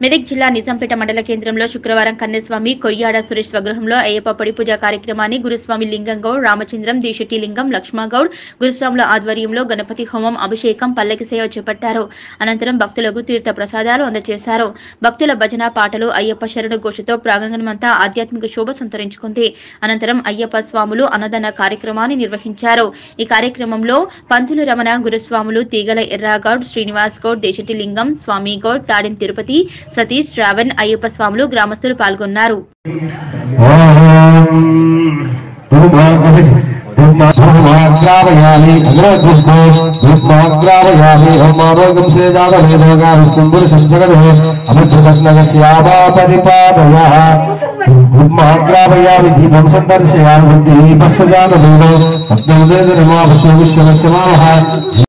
మెదక్ జిల్లా నిజాంపేట మండల కేంద్రంలో శుక్రవారం కన్యస్వామి కొయ్యాడ సురేష్ స్వగృహంలో అయ్యప్ప పడి పూజ కార్యక్రమాన్ని గురుస్వామి లింగం గౌడ్ రామచంద్రం దీశెట్టి లింగం లక్ష్మగౌడ్ గురుస్వాముల ఆధ్వర్యంలో గణపతి హోమం అభిషేకం పల్లకి సేవ చేపట్టారు అనంతరం భక్తులకు తీర్థ ప్రసాదాలు అందజేశారు భక్తుల భజన పాటలు అయ్యప్ప శరణు ఘోషతో ప్రాంగణమంతా ఆధ్యాత్మిక శోభ సంతరించుకుంది అనంతరం అయ్యప్ప స్వాములు అన్నదాన కార్యక్రమాన్ని నిర్వహించారు ఈ కార్యక్రమంలో పంతులు రమణ గురుస్వాములు తీగల ఎర్రాగౌడ్ శ్రీనివాస్ గౌడ్ దేశటి లింగం స్వామి గౌడ్ తాడెం తిరుపతి సతీష్ శ్రావణ్ అయ్యప్ప స్వాములు గ్రామస్తులు పాల్గొన్నారు ధూమాగ్రావయామి అగ్రదృష్టో ధూమాగ్రావయామి హోమారోగం శ్రీజాతవేదోగావిశంభుర సంజగదో అమృతరత్నగస్యామా పరిపాదయ ధూమాగ్రావయామి దీపం సందర్శయామి దీపస్వజాతవేదో పద్మోదేవ నమో విశ్వ విశ్వస్యమాహ